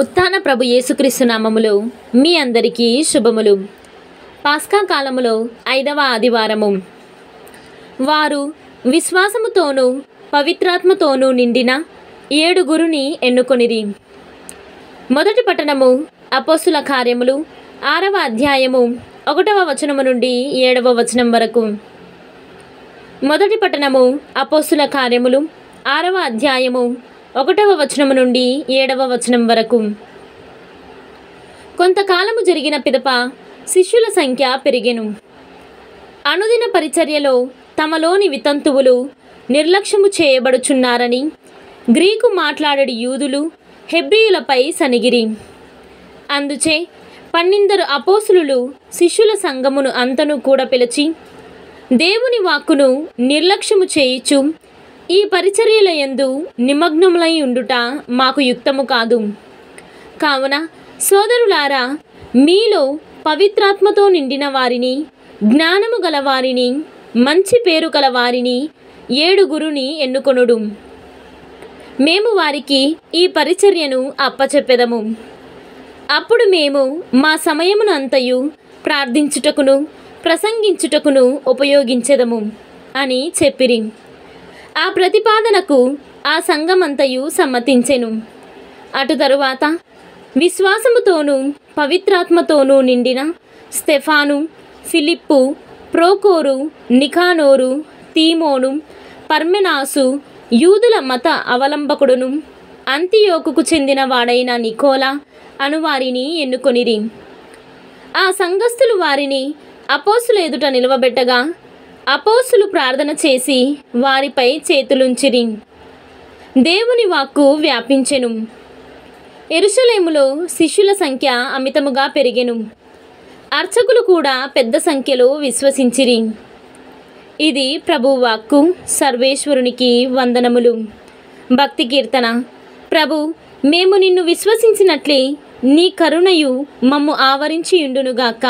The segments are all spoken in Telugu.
ఉత్థాన ప్రభు యేసుక్రీస్తు నామములో మీ అందరికీ శుభములు పాస్కా కాలములో ఐదవ ఆదివారము వారు విశ్వాసముతోనూ పవిత్రాత్మతోనూ నిండిన ఏడుగురుని ఎన్నుకొనిరి మొదటి పట్టణము అపోస్తుల కార్యములు ఆరవ అధ్యాయము ఒకటవ వచనము నుండి ఏడవ వచనం వరకు మొదటి పట్టణము అపోస్తుల కార్యములు ఆరవ అధ్యాయము ఒకటవ వచనము నుండి ఏడవ వచనం వరకు కొంతకాలము జరిగిన పిదప శిష్యుల సంఖ్య పెరిగెను అనుదిన పరిచర్యలో తమలోని వితంతువులు నిర్లక్ష్యము చేయబడుచున్నారని గ్రీకు మాట్లాడడి యూదులు హెబ్రియులపై సనిగిరి అందుచే పన్నిందరు అపోసులు శిష్యుల సంఘమును అంతను కూడా పిలిచి దేవుని వాక్కును నిర్లక్ష్యము చేయిచు ఈ పరిచర్యల యందు నిమగ్నములై ఉండుట మాకు యుక్తము కాదు కావున సోదరులారా మీలో పవిత్రాత్మతో నిండిన వారిని జ్ఞానము గల వారిని మంచి పేరు గల వారిని ఏడుగురుని ఎన్నుకొనుడు మేము వారికి ఈ పరిచర్యను అప్పచెప్పెదము అప్పుడు మేము మా సమయమును అంతయు ప్రార్థించుటకును ప్రసంగించుటకును ఉపయోగించెదము అని చెప్పిరి ఆ ప్రతిపాదనకు ఆ సంఘమంతయు సమ్మతించెను అటు తరువాత విశ్వాసముతోనూ పవిత్రాత్మతోనూ నిండిన స్టెఫాను ఫిలిప్పు ప్రోకోరు నికానోరు తీమోను పర్మెనాసు యూదుల మత అవలంబకుడును అంతియోకుకు చెందిన వాడైన నికోలా అనువారిని ఎన్నుకొనిరి ఆ సంఘస్థులు వారిని అపోసుల ఎదుట నిలవబెట్టగా అపోసులు ప్రార్థన చేసి వారిపై చేతులుంచిరి దేవుని వాక్కు వ్యాపించెను ఎరుసలేములో శిష్యుల సంఖ్య అమితముగా పెరిగెను అర్చకులు కూడా పెద్ద సంఖ్యలో విశ్వసించిరి ఇది ప్రభు వాక్కు సర్వేశ్వరునికి వందనములు భక్తి కీర్తన ప్రభు మేము నిన్ను విశ్వసించినట్లే నీ కరుణయు మమ్ము ఆవరించి ఉండునుగాక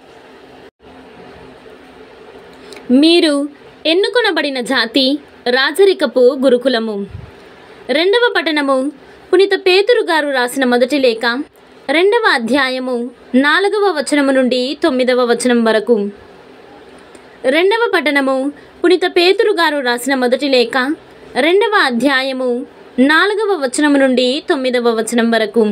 మీరు ఎన్నుకొనబడిన జాతి రాజరికపు గురుకులము రెండవ పట్టణము పునిత పేతురు గారు రాసిన మొదటి లేఖ రెండవ అధ్యాయము నాలుగవ వచనము నుండి తొమ్మిదవ వచనం వరకు రెండవ పట్టణము పునిత పేతురు గారు రాసిన మొదటి లేఖ రెండవ అధ్యాయము నాలుగవ వచనము నుండి తొమ్మిదవ వచనం వరకు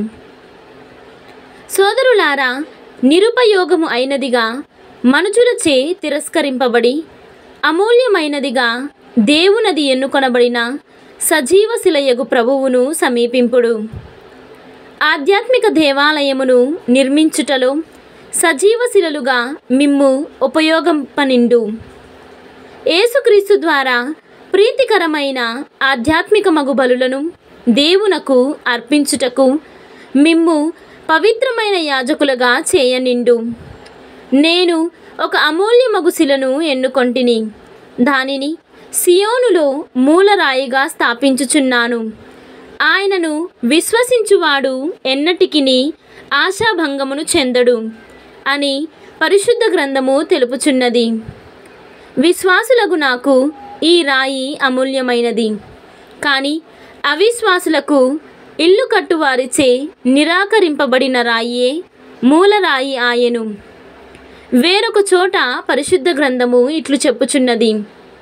సోదరులారా నిరుపయోగము అయినదిగా మనుషులచే తిరస్కరింపబడి అమూల్యమైనదిగా దేవునది ఎన్నుకొనబడిన సజీవ శిలయగు ప్రభువును సమీపింపుడు ఆధ్యాత్మిక దేవాలయమును నిర్మించుటలో సజీవ శిలలుగా మిమ్ము ఉపయోగంపనిండు యేసుక్రీస్తు ద్వారా ప్రీతికరమైన ఆధ్యాత్మిక మగు బలులను దేవునకు అర్పించుటకు మిమ్ము పవిత్రమైన యాజకులుగా చేయనిండు నేను ఒక అమూల్యమగు శిలను ఎన్నుకొంటిని దానిని సియోనులో మూలరాయిగా స్థాపించుచున్నాను ఆయనను విశ్వసించువాడు ఎన్నటికిని ఆశాభంగమును చెందడు అని పరిశుద్ధ గ్రంథము తెలుపుచున్నది విశ్వాసులకు నాకు ఈ రాయి అమూల్యమైనది కానీ అవిశ్వాసులకు ఇల్లు కట్టువారిచే నిరాకరింపబడిన రాయియే మూలరాయి ఆయను వేరొక చోట పరిశుద్ధ గ్రంథము ఇట్లు చెప్పుచున్నది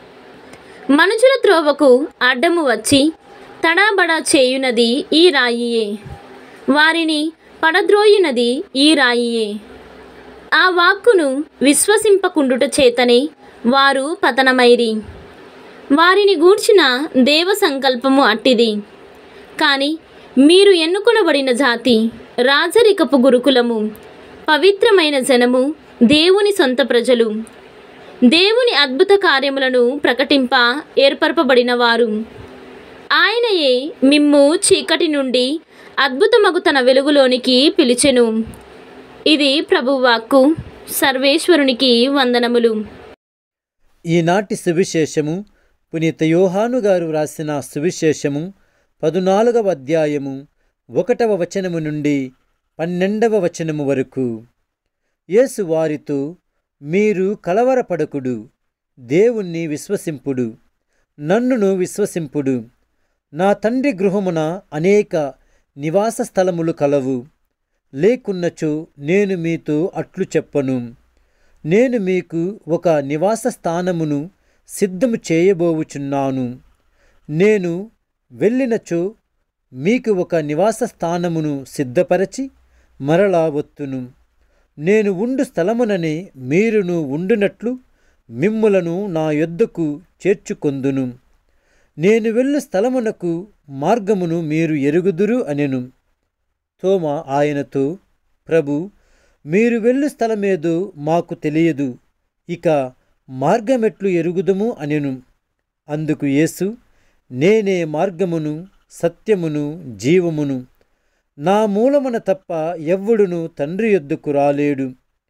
మనుషుల త్రోవకు అడ్డము వచ్చి తడాబడా చేయునది ఈ రాయియే వారిని పడద్రోయునది ఈ రాయియే ఆ వాక్కును విశ్వసింపకుండుట చేతనే వారు పతనమైరి వారిని గూర్చిన దేవ సంకల్పము అట్టిది కానీ మీరు ఎన్నుకొనబడిన జాతి రాజరికపు గురుకులము పవిత్రమైన జనము దేవుని సొంత ప్రజలు దేవుని అద్భుత కార్యములను ప్రకటింప ఏర్పరపబడిన వారు ఆయనయే మిమ్ము చీకటి నుండి అద్భుతమగు తన వెలుగులోనికి పిలిచెను ఇది ప్రభువాక్కు సర్వేశ్వరునికి వందనములు ఈనాటి సువిశేషము పునీత యోహాను గారు రాసిన సువిశేషము పదునాలుగవ అధ్యాయము ఒకటవ వచనము నుండి పన్నెండవ వచనము వరకు యేసు వారితో మీరు కలవరపడకుడు దేవుణ్ణి విశ్వసింపుడు నన్నును విశ్వసింపుడు నా తండ్రి గృహమున అనేక నివాస స్థలములు కలవు లేకున్నచో నేను మీతో అట్లు చెప్పను నేను మీకు ఒక నివాస స్థానమును సిద్ధము చేయబోవుచున్నాను నేను వెళ్ళినచో మీకు ఒక నివాస స్థానమును సిద్ధపరచి మరలా వత్తును నేను ఉండు స్థలముననే మీరును ఉండునట్లు మిమ్ములను నా యొద్దకు చేర్చుకొందును నేను వెళ్ళు స్థలమునకు మార్గమును మీరు ఎరుగుదురు అనెను తోమ ఆయనతో ప్రభు మీరు వెళ్ళు స్థలమేదో మాకు తెలియదు ఇక మార్గమెట్లు ఎరుగుదము అనెను అందుకు యేసు నేనే మార్గమును సత్యమును జీవమును నా మూలమున తప్ప ఎవ్వడును తండ్రి యొద్దకు రాలేడు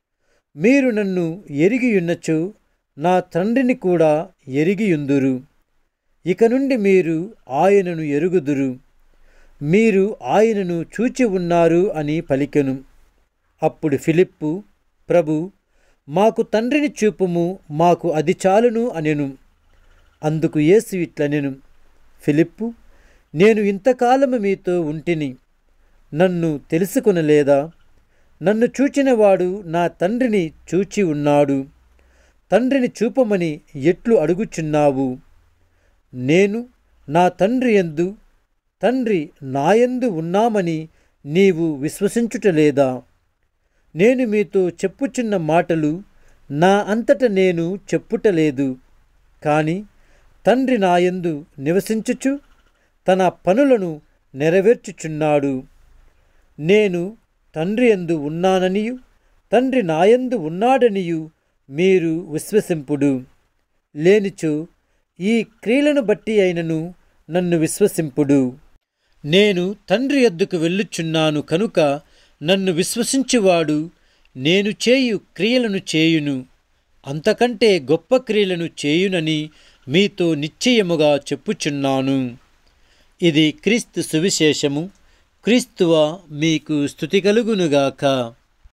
మీరు నన్ను ఎరిగియున్నచో నా తండ్రిని కూడా ఎరిగియుందురు ఇక నుండి మీరు ఆయనను ఎరుగుదురు మీరు ఆయనను చూచి ఉన్నారు అని పలికెను అప్పుడు ఫిలిప్పు ప్రభు మాకు తండ్రిని చూపుము మాకు అది చాలును అనెను అందుకు యేసు ఇట్లనెను ఫిలిప్పు నేను ఇంతకాలము మీతో ఉంటిని నన్ను తెలుసుకొనలేదా నన్ను చూచినవాడు నా తండ్రిని చూచి ఉన్నాడు తండ్రిని చూపమని ఎట్లు అడుగుచున్నావు నేను నా తండ్రి ఎందు తండ్రి నాయందు ఉన్నామని నీవు విశ్వసించుటలేదా నేను మీతో చెప్పుచున్న మాటలు నా అంతట నేను చెప్పుటలేదు కాని తండ్రి నాయందు నివసించుచు తన పనులను నెరవేర్చుచున్నాడు నేను తండ్రి యందు ఉన్నాననియు తండ్రి నాయందు ఉన్నాడనియు మీరు విశ్వసింపుడు లేనిచో ఈ క్రియలను బట్టి అయినను నన్ను విశ్వసింపుడు నేను తండ్రి ఎద్దుకు వెళ్ళుచున్నాను కనుక నన్ను విశ్వసించువాడు నేను చేయు క్రియలను చేయును అంతకంటే గొప్ప క్రియలను చేయునని మీతో నిశ్చయముగా చెప్పుచున్నాను ఇది క్రీస్తు సువిశేషము క్రీస్తువ మీకు స్థుతి కలుగునుగాక